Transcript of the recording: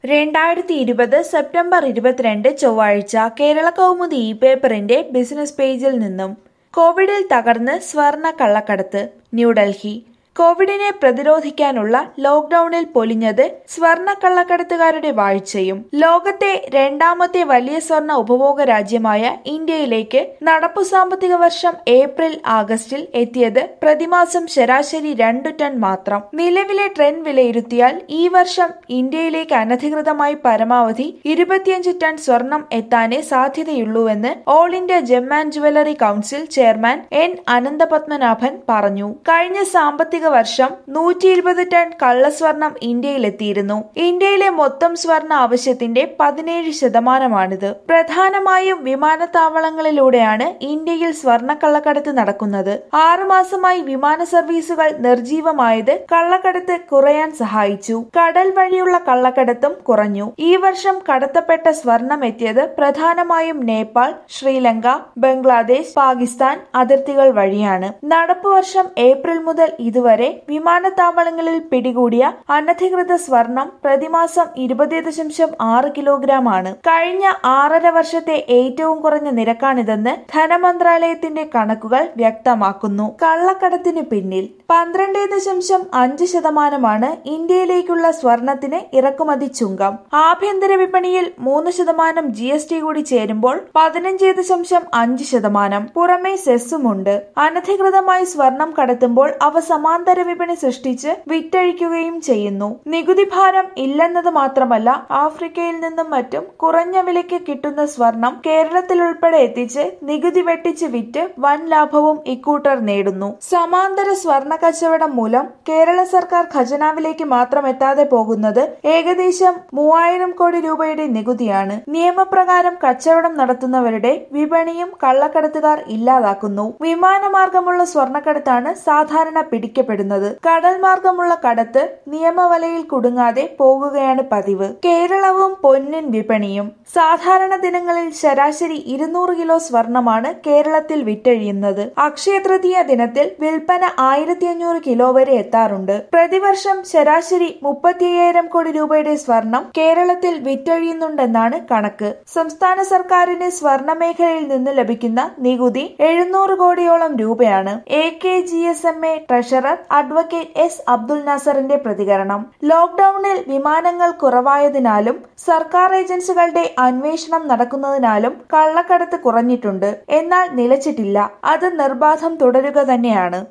രണ്ടായിരത്തി ഇരുപത് സെപ്റ്റംബർ ഇരുപത്തിരണ്ട് ചൊവ്വാഴ്ച കേരള കൗമുദി ഇ പേപ്പറിന്റെ ബിസിനസ് പേജിൽ നിന്നും കോവിഡിൽ തകർന്ന് സ്വർണ്ണ കള്ളക്കടത്ത് ന്യൂഡൽഹി കോവിഡിനെ പ്രതിരോധിക്കാനുള്ള ലോക്ഡൌണിൽ പൊലിഞ്ഞത് സ്വർണ്ണ കള്ളക്കടത്തുകാരുടെ വാഴ്ചയും ലോകത്തെ രണ്ടാമത്തെ വലിയ സ്വർണ്ണ ഉപഭോഗ രാജ്യമായ ഇന്ത്യയിലേക്ക് നടപ്പു സാമ്പത്തിക വർഷം ഏപ്രിൽ ആഗസ്റ്റിൽ എത്തിയത് പ്രതിമാസം ശരാശരി രണ്ടു ടൺ മാത്രം നിലവിലെ ട്രെൻഡ് വിലയിരുത്തിയാൽ ഈ വർഷം ഇന്ത്യയിലേക്ക് അനധികൃതമായി പരമാവധി ഇരുപത്തിയഞ്ച് ടൺ സ്വർണം എത്താനേ സാധ്യതയുള്ളൂവെന്ന് all India gem and jewellery council chairman N Ananthapadmanabhan പറഞ്ഞു കഴിഞ്ഞ സാമ്പത്തിക വർഷം നൂറ്റി ഇരുപത് ടൺ കള്ളസ്വർണം ഇന്ത്യയിലെത്തിയിരുന്നു ഇന്ത്യയിലെ മൊത്തം സ്വർണ്ണ ആവശ്യത്തിന്റെ പതിനേഴ് ശതമാനമാണിത് പ്രധാനമായും വിമാനത്താവളങ്ങളിലൂടെയാണ് ഇന്ത്യയിൽ സ്വർണ്ണ കള്ളക്കടത്ത് നടക്കുന്നത് ആറുമാസമായി വിമാന സർവീസുകൾ നിർജീവമായത് കള്ളക്കടത്ത് കുറയാൻ സഹായിച്ചു കടൽ വഴിയുള്ള കള്ളക്കടത്തും കുറഞ്ഞു ഈ വർഷം കടത്തപ്പെട്ട സ്വർണം എത്തിയത് പ്രധാനമായും നേപ്പാൾ ശ്രീലങ്ക ബംഗ്ലാദേശ് പാകിസ്ഥാൻ അതിർത്തികൾ വഴിയാണ് നടപ്പു വർഷം ഏപ്രിൽ മുതൽ ഇതുവരെ വിമാനത്താവളങ്ങളിൽ പിടികൂടിയ അനധികൃത സ്വർണം പ്രതിമാസം ഇരുപത് ദശാംശം ആറ് കിലോഗ്രാം ആണ് കഴിഞ്ഞ ആറര വർഷത്തെ ഏറ്റവും കുറഞ്ഞ നിരക്കാണിതെന്ന് ധനമന്ത്രാലയത്തിന്റെ കണക്കുകൾ വ്യക്തമാക്കുന്നു കള്ളക്കടത്തിന് പിന്നിൽ പന്ത്രണ്ട് ദശാംശം അഞ്ച് ശതമാനമാണ് ഇന്ത്യയിലേക്കുള്ള സ്വർണത്തിന് ഇറക്കുമതി ചുങ്കം ആഭ്യന്തര വിപണിയിൽ മൂന്ന് ശതമാനം ജി എസ് ടി കൂടി ചേരുമ്പോൾ പതിനഞ്ച് ദശാംശം അഞ്ച് ശതമാനം പുറമെ സെസ്സുമുണ്ട് അനധികൃതമായി സ്വർണം കടത്തുമ്പോൾ അവ സമാന്തര വിപണി സൃഷ്ടിച്ച് വിറ്റഴിക്കുകയും ചെയ്യുന്നു നികുതി ഭാരം ഇല്ലെന്നത് മാത്രമല്ല ആഫ്രിക്കയിൽ നിന്നും മറ്റും കുറഞ്ഞ വിലയ്ക്ക് കിട്ടുന്ന സ്വർണം കേരളത്തിൽ ഉൾപ്പെടെ എത്തിച്ച് നികുതി വെട്ടിച്ച് വിറ്റ് വൻ ലാഭവും ഇക്കൂട്ടർ നേടുന്നു സമാന്തര സ്വർണ കച്ചവടം മൂലം കേരള സർക്കാർ ഖജനാവിലേക്ക് മാത്രം എത്താതെ പോകുന്നത് ഏകദേശം മൂവായിരം കോടി രൂപയുടെ നികുതിയാണ് നിയമപ്രകാരം കച്ചവടം നടത്തുന്നവരുടെ വിപണിയും കള്ളക്കടത്തുകാർ ഇല്ലാതാക്കുന്നു വിമാനമാർഗമുള്ള സ്വർണ്ണക്കടത്താണ് സാധാരണ പിടിക്കപ്പെടുന്നത് കടൽ മാർഗമുള്ള കടത്ത് നിയമവലയിൽ കുടുങ്ങാതെ പോകുകയാണ് പതിവ് കേരളവും പൊന്നിൻ വിപണിയും സാധാരണ ദിനങ്ങളിൽ ശരാശരി ഇരുന്നൂറ് കിലോ സ്വർണമാണ് കേരളത്തിൽ വിറ്റഴിയുന്നത് അക്ഷയ തൃതീയ ദിനത്തിൽ വിൽപ്പന ആയിരത്തി അഞ്ഞൂറ് കിലോ വരെ എത്താറുണ്ട് പ്രതിവർഷം ശരാശരി മുപ്പത്തി അയ്യായിരം കോടി രൂപയുടെ സ്വർണം കേരളത്തിൽ വിറ്റഴിയുന്നുണ്ടെന്നാണ് കണക്ക് സംസ്ഥാന സർക്കാരിന് സ്വർണ്ണ മേഖലയിൽ നിന്ന് ലഭിക്കുന്ന നികുതി എഴുന്നൂറ് കോടിയോളം രൂപയാണ് A K G S M A treasurer advocate S Abdul നാസറിന്റെ പ്രതികരണം ലോക്ഡൌണിൽ വിമാനങ്ങൾ കുറവായതിനാലും സർക്കാർ ഏജൻസികളുടെ അന്വേഷണം നടക്കുന്നതിനാലും കള്ളക്കടത്ത് കുറഞ്ഞിട്ടുണ്ട് എന്നാൽ നിലച്ചിട്ടില്ല അത് നിർബാധം തുടരുക തന്നെയാണ്